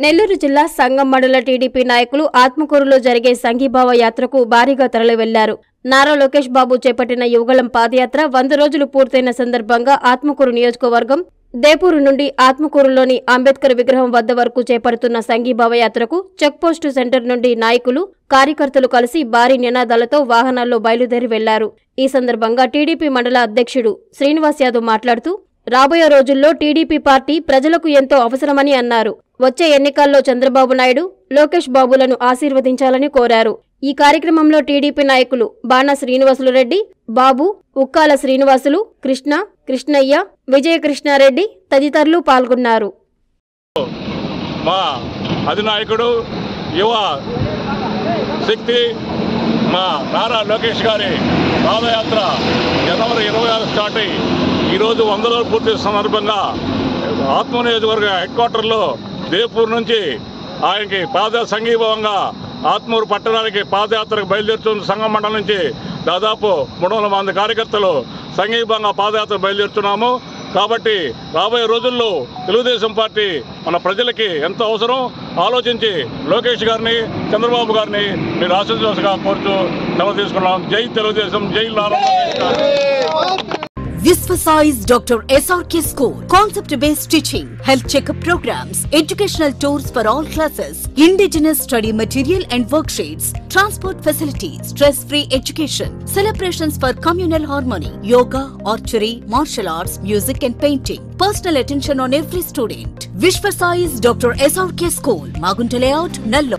నెల్లూరు జిల్లా సంగం మండల టీడీపీ నాయకులు ఆత్మకూరులో జరిగే సంఘీభావ యాత్రకు భారీగా తరలి వెళ్లారు నారా లోకేష్ బాబు చేపట్టిన యువగళం పాదయాత్ర వంద రోజులు పూర్తయిన సందర్భంగా ఆత్మకూరు నియోజకవర్గం దేపూరు నుండి ఆత్మకూరులోని అంబేద్కర్ విగ్రహం వద్ద వరకు చేపడుతున్న సంఘీభావ యాత్రకు చెక్పోస్టు సెంటర్ నుండి నాయకులు కార్యకర్తలు కలిసి భారీ నినాదాలతో వాహనాల్లో బయలుదేరి వెళ్లారు ఈ సందర్భంగా టీడీపీ మండల అధ్యక్షుడు శ్రీనివాస్ యాదవ్ మాట్లాడుతూ రాబోయే రోజుల్లో టీడీపీ పార్టీ ప్రజలకు ఎంతో అవసరమని అన్నారు వచ్చే ఎన్నికల్లో చంద్రబాబు నాయుడు లోకేష్ బాబులను ఆశీర్వదించాలని కోరారు ఈ కార్యక్రమంలో టీడీపీ నాయకులు బాణా శ్రీనివాసులు రెడ్డి బాబు ఉక్కాల శ్రీనివాసులు కృష్ణ కృష్ణయ్య విజయకృష్ణారెడ్డి తదితరులు పాల్గొన్నారు మా అధినాయకుడు యువ శక్తి మా నారా లోకేష్ గారి పాదయాత్ర జనవరి ఇరవై ఆరు స్టార్ట్ అయ్యి ఈరోజు వంద రోజులు పూర్తి సందర్భంగా ఆత్మ నియోజకవర్గ హెడ్ క్వార్టర్లో దేపూర్ నుంచి ఆయనకి పాద సంఘీభావంగా ఆత్మూరు పట్టణానికి పాదయాత్రకు బయలుదేరుతున్న సంఘం మండలం నుంచి దాదాపు మూడు వందల మంది కార్యకర్తలు సంఘీభంగా పాదయాత్ర బయలుదేరుతున్నాము కాబట్టి రాబోయే రోజుల్లో తెలుగుదేశం పార్టీ మన ప్రజలకి ఎంతో అవసరం ఆలోచించి లోకేష్ గారిని చంద్రబాబు గారిని మీరు ఆశీర్వాసంగా కోరుతూ సెలవు తీసుకున్నాం జై తెలుగుదేశం జై నారా లోకేష్ గారు Visvasize Dr. SRK School. Concept based teaching, health checkup programs, educational tours for all classes, indigenous study material and worksheets, transport facilities, stress free education, celebrations for communal harmony, yoga, archery, martial arts, music and painting. Personal attention on every student. Vishvasize Dr. SRK School, Magunta Layout, Nallo.